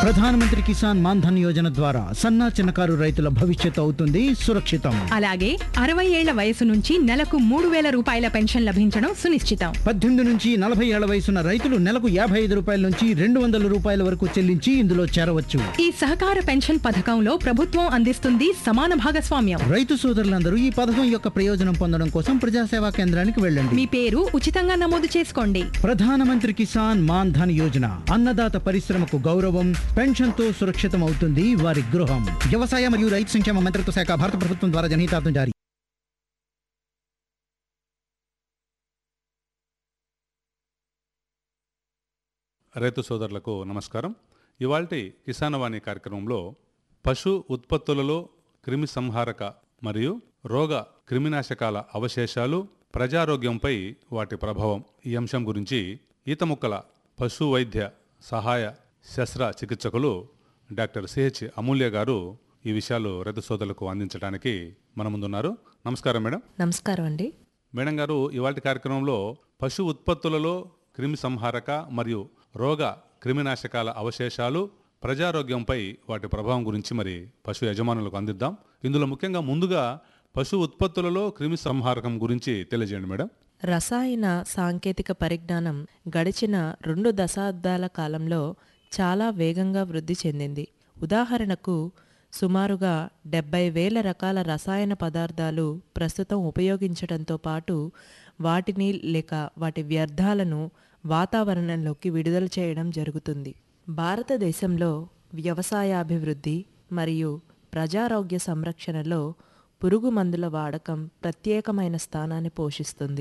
ప్రధానమంత్రి కిసాన్ మాన్ధన్ యోజన ద్వారా సన్నా చిన్నకారు రైతుల భవిష్యత్తు అవుతుంది సురక్షితం అలాగే అరవై ఏళ్ల వయసు నుంచి నెలకు మూడు వేల రూపాయల పెన్షన్ లభించడం సునిశ్చితం పద్దెనిమిది నుంచి నలభై ఏళ్ల వయసున్న రైతులు నెలకు యాభై ఐదు రూపాయల నుంచి రెండు వందల రూపాయల వరకు చెల్లించి ఇందులో చేరవచ్చు ఈ సహకార పెన్షన్ పథకంలో ప్రభుత్వం అందిస్తుంది సమాన భాగస్వామ్యం రైతు సోదరులందరూ ఈ పథకం యొక్క ప్రయోజనం పొందడం కోసం ప్రజాసేవా కేంద్రానికి వెళ్ళండి మీ పేరు ఉచితంగా నమోదు చేసుకోండి ప్రధానమంత్రి కిసాన్ మాన్ ధన్ యోజన అన్నదాత పరిశ్రమకు గౌరవం పెన్షన్తో సురక్షితం అవుతుంది వారి గృహం వ్యవసాయ మరియు రైతు సంక్షేమ మంత్రిత్వ శాఖ భారత ప్రభుత్వం ద్వారా జనహితార్థం జారీ రైతు సోదరులకు నమస్కారం ఇవాల్టి కిసానవాణి కార్యక్రమంలో పశు ఉత్పత్తులలో క్రిమి సంహారక మరియు రోగ క్రిమినాశకాల అవశేషాలు ప్రజారోగ్యంపై వాటి ప్రభావం ఈ అంశం గురించి ఈత ముక్కల పశు వైద్య సహాయ శస్త్ర చికిత్సకులు డాక్టర్ సిహెచ్ అమూల్య గారు ఈ విషయాలు రైతు సోదరులకు అందించడానికి మన ముందున్నారు నమస్కారం మేడం నమస్కారం అండి మేడం గారు ఇవాటి కార్యక్రమంలో పశు ఉత్పత్తులలో క్రిమి సంహారక మరియు రోగ క్రిమినాశకాల అవశేషాలు ప్రజారోగ్యంపై వాటి ప్రభావం గురించి మరి పశు యజమానులకు అందిద్దాం ఇందులో ముఖ్యంగా ముందుగా పశు ఉత్పత్తులలో క్రిమి సంహారకం గురించి తెలియజేయండి మేడం రసాయన సాంకేతిక పరిజ్ఞానం గడిచిన రెండు దశాబ్దాల కాలంలో చాలా వేగంగా వృద్ధి చెందింది ఉదాహరణకు సుమారుగా డెబ్బై వేల రకాల రసాయన పదార్థాలు ప్రస్తుతం ఉపయోగించడంతో పాటు వాటిని లేక వాటి వ్యర్థాలను వాతావరణంలోకి విడుదల చేయడం జరుగుతుంది భారతదేశంలో వ్యవసాయాభివృద్ధి మరియు ప్రజారోగ్య సంరక్షణలో పురుగు మందుల వాడకం ప్రత్యేకమైన స్థానాన్ని పోషిస్తుంది